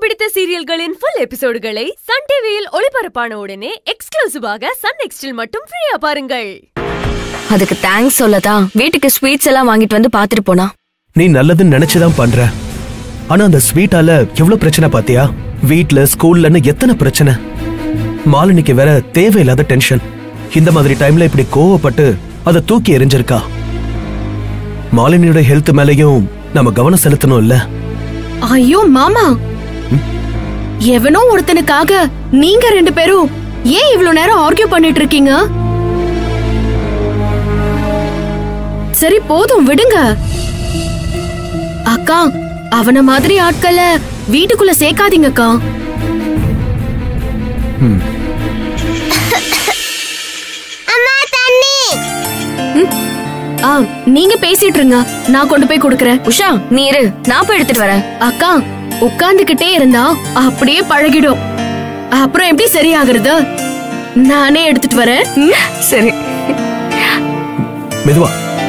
பிடித்த சீரியல்களின் full எபிசோடுகளை Sun டிவியில் ஒளிபரப்பான உடனே எக்ஸ்க்ளூசிவாக சன் நெக்ஸ்டில் மட்டும் ஃப்ரீயா பாருங்கள் அதுக்கு தேங்க்ஸ் சொல்லதான் வீட்டுக்கு ஸ்வீட்ஸ் எல்லாம் வாங்கிட்டு வந்து பாத்துட்டு போனா நீ நல்லதுன்னு நினைச்சுதான் பண்ற ஆனா அந்த ஸ்வீட்டால எவ்வளவு பிரச்சனை பாத்தியா வீட்ல ஸ்கூல்லன்னு எத்தனை பிரச்சனை மாலினிக்கு வேற தேவையில்லாத டென்ஷன் இந்த மாதிரி டைம்ல இப்படி கோவப்பட்டு அதை தூக்கி எறிஞ்சிருக்கா மாலினியோட ஹெல்த் மேலயும் நம்ம கவனம் செலுத்தணும் இல்ல ஐயோ மாமா எவனோ ஒருத்தனுக்காக நீங்க ரெண்டு பேரும் ஏன் இவ்ளோ நேரம் ஆர்கியூ பண்ணிட்டு இருக்கீங்க சரி போதும் விடுங்க அக்கா அவன மாதிரி ஆட்களை வீட்டுக்குள்ள சேர்க்காதீங்கக்கா ஆ நீங்க பேசிட்டு இருங்க நான் கொண்டு போய் கொடுக்கறேன் உஷா நீ இரு நான் போய் எடுத்துட்டு வரேன் அக்கா உட்கார்ந்துகிட்டே இருந்தா அப்படியே பழகிடும் அப்புறம் எப்படி சரியாகிறது நானே எடுத்துட்டு வரேன் ம்? சரி மெதுவா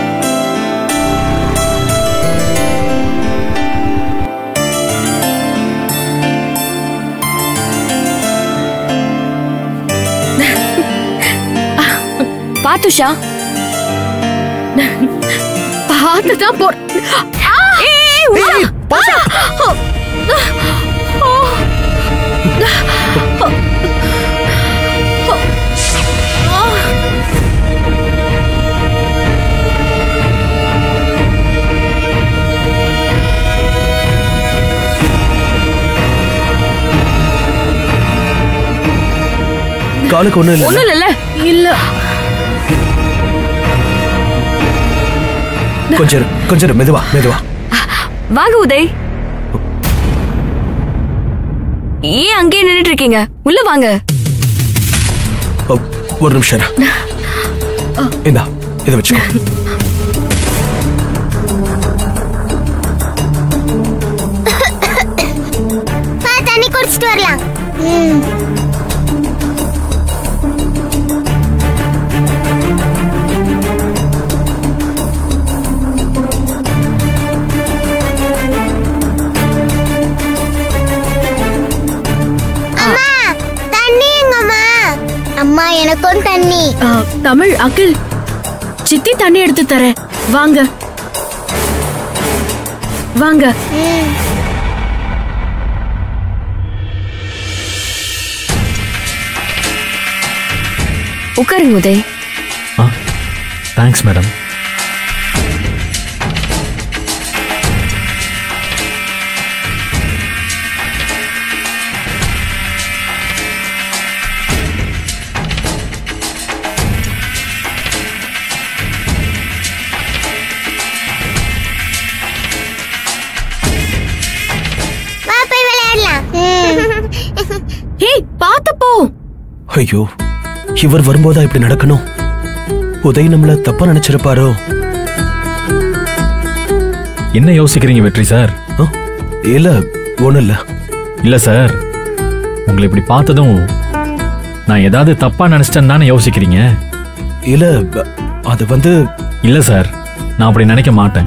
பாத்து உஷா பார்த்துதான் போ ஆ! ஏய், பாஷா! காலுக்கு ஒண்ணும் இல்ல ஒண்ணும் இல்ல இல்ல கொஞ்சம் இரு, கொஞ்சம் இரு, மெதுவா மெதுவா வாங்க உதய் ஏன் அங்கேயே நின்னுட்டு இருக்கீங்க உள்ள வாங்க ஓ, ஒரு நிமிஷம் இரு. இந்தா இதை வச்சுக்கோ வா தண்ணி குடிச்சிட்டு வரலாம் அம்மா தண்ணி எங்கம்மா அம்மா எனக்கும் தண்ணி ஆ, தமிழ் அகில் சித்தி தண்ணி எடுத்து தரேன் வாங்க வாங்க உட்காருங்க உதய் ஆ தேங்க்ஸ் மேடம் வா போய் விளையாடலாம் ஹேய் பாத்து போ ஐயோ இவர் வரும்போதா இப்படி நடக்கணும் உதய் நம்மள தப்பா நினைச்சிருப்பாரோ என்ன யோசிக்கிறீங்க வெற்றி சார் ஆ, இல்ல ஒண்ணும் இல்ல இல்ல சார் உங்களை இப்படி பார்த்ததும் நான் ஏதாவது தப்பா நினைச்சிட்டேன்னு தானே யோசிக்கிறீங்க இல்ல ப- அது வந்து இல்ல சார் நான் அப்படி நினைக்க மாட்டேன்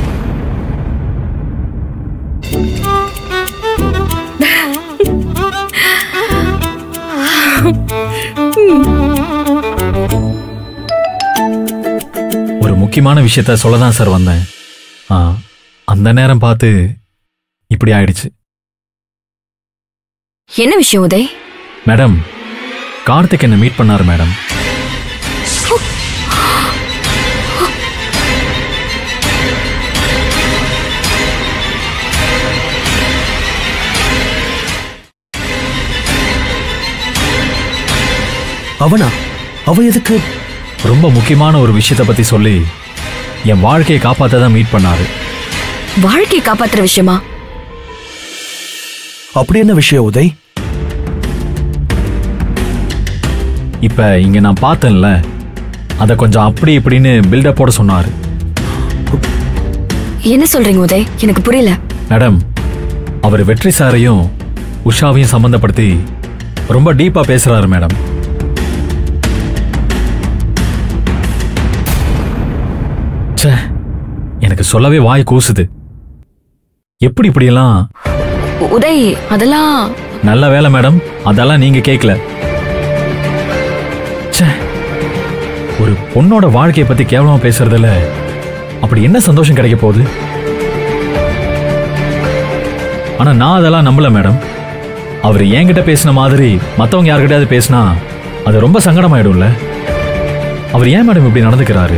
ஒரு முக்கியமான விஷயத்த சொல்ல தான் சார் வந்தேன் ஆ, அந்த நேரம் பார்த்து இப்படி ஆயிடுச்சு என்ன விஷயம் உதய் மேடம் கார்த்திக் என்ன மீட் பண்ணாரு மேடம் அவனா அவ எதுக்கு ரொம்ப முக்கியமான ஒரு விஷயத்தை பத்தி சொல்லி என் வாழ்க்கையை காப்பாத்த தான் மீட் பண்ணாரு வாழ்க்கையை காப்பாத்துற விஷயமா அப்படி என்ன விஷயம் உதய் இப்ப இங்க நான் பார்த்தேன்ல அத கொஞ்சம் அப்படி இப்படின்னு பில்டப் போட சொன்னாரு என்ன சொல்றீங்க உதய் எனக்கு புரியல மேடம் அவர் வெற்றி சாரையும் உஷாவையும் சம்பந்தப்படுத்தி ரொம்ப டீப்பா பேசுறாரு மேடம் ச்சே எனக்கு சொல்லவே வாய் கூசுது எப்படி இப்படியெல்லாம் உதய் அதெல்லாம் நல்ல வேலை மேடம் அதெல்லாம் நீங்க கேட்கல ச்சே ஒரு பொண்ணோட வாழ்க்கையை பத்தி கேவலமா பேசுறதுல அப்படி என்ன சந்தோஷம் கிடைக்க போகுது ஆனா நான் அதெல்லாம் நம்பல மேடம் அவர் என்கிட்ட பேசின மாதிரி மத்தவங்க யார்கிட்டயாவது பேசினா அது ரொம்ப சங்கடமாயிடும்ல அவர் ஏன் மேடம் இப்படி நடந்துக்கிறாரு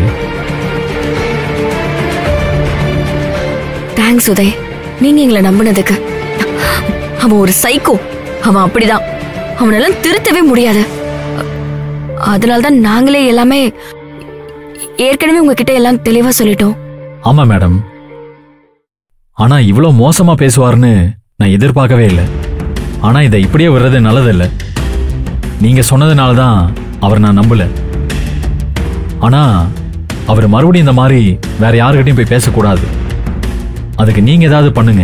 தேங்க்ஸ் உதய் நீங்க எங்களை நம்பினதுக்கு அவன் ஒரு சைக்கோ அவன் அப்படிதான் அவனெல்லாம் திருத்தவே முடியாது அதனால தான் நாங்களே எல்லாமே ஏற்கனவே உங்ககிட்ட எல்லாம் தெளிவா சொல்லிட்டோம் ஆமா மேடம் ஆனா இவ்வளோ மோசமா பேசுவார்னு நான் எதிர்பார்க்கவே இல்லை ஆனா இதை இப்படியே விடுறது நல்லதில்ல நீங்க சொன்னதுனால தான் அவர் நான் நம்பல ஆனா அவர் மறுபடியும் இந்த மாதிரி வேற யாருக்கிட்டையும் போய் பேசக்கூடாது அதுக்கு நீங்க ஏதாவது பண்ணுங்க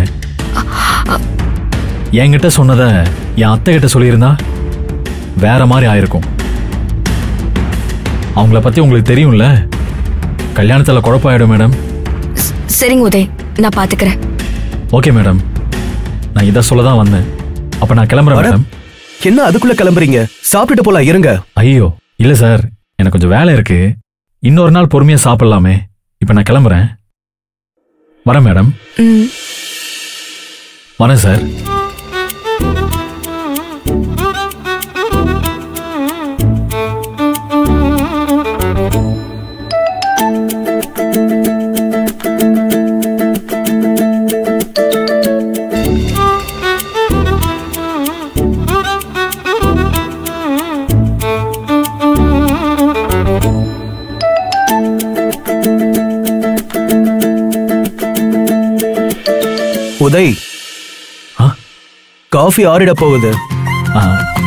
என்கிட்ட சொன்னதை என் அத்தை கிட்ட சொல்லியிருந்தா வேற மாதிரி ஆயிருக்கும் அவங்கள பத்தி உங்களுக்கு தெரியும்ல கல்யாணத்துல குழப்பாயிடும் மேடம் ஸ்- சரிங்க உதய் நான் பாத்துக்கிறேன் ஓகே மேடம் நான் இதை சொல்ல தான் வந்தேன் அப்ப நான் கிளம்புறேன் அட, மேடம் என்ன அதுக்குள்ள கிளம்புறீங்க சாப்பிட்டுட்டு போலாம் இருங்க ஐயோ இல்ல சார் எனக்கு கொஞ்சம் வேலை இருக்கு இன்னொரு நாள் பொறுமையா சாப்பிடலாமே இப்ப நான் கிளம்புறேன் வரேன் மேடம் ம் வரேன் சார் உதய் ஆ? காஃபி ஆறிட போகுது ஆ,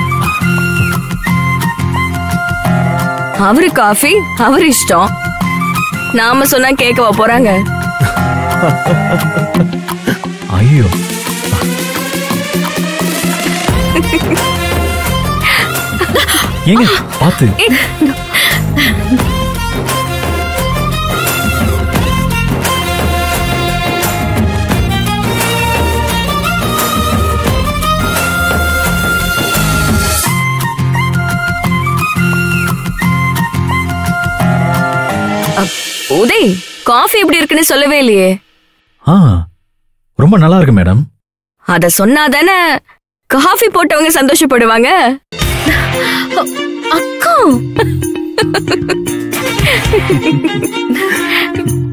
அவரு காஃபி அவர் இஷ்டம் நாம சொன்னா கேட்கவா போறாங்க ஐயோ ஏங்க பார்த்து அப், உதய் காஃபி எப்படி இருக்குன்னு சொல்லவே இல்லையே ஆ ரொம்ப நல்லா இருக்கு மேடம் அத சொன்னாதானே காஃபி போட்டவங்க சந்தோஷப்படுவாங்க அக்கா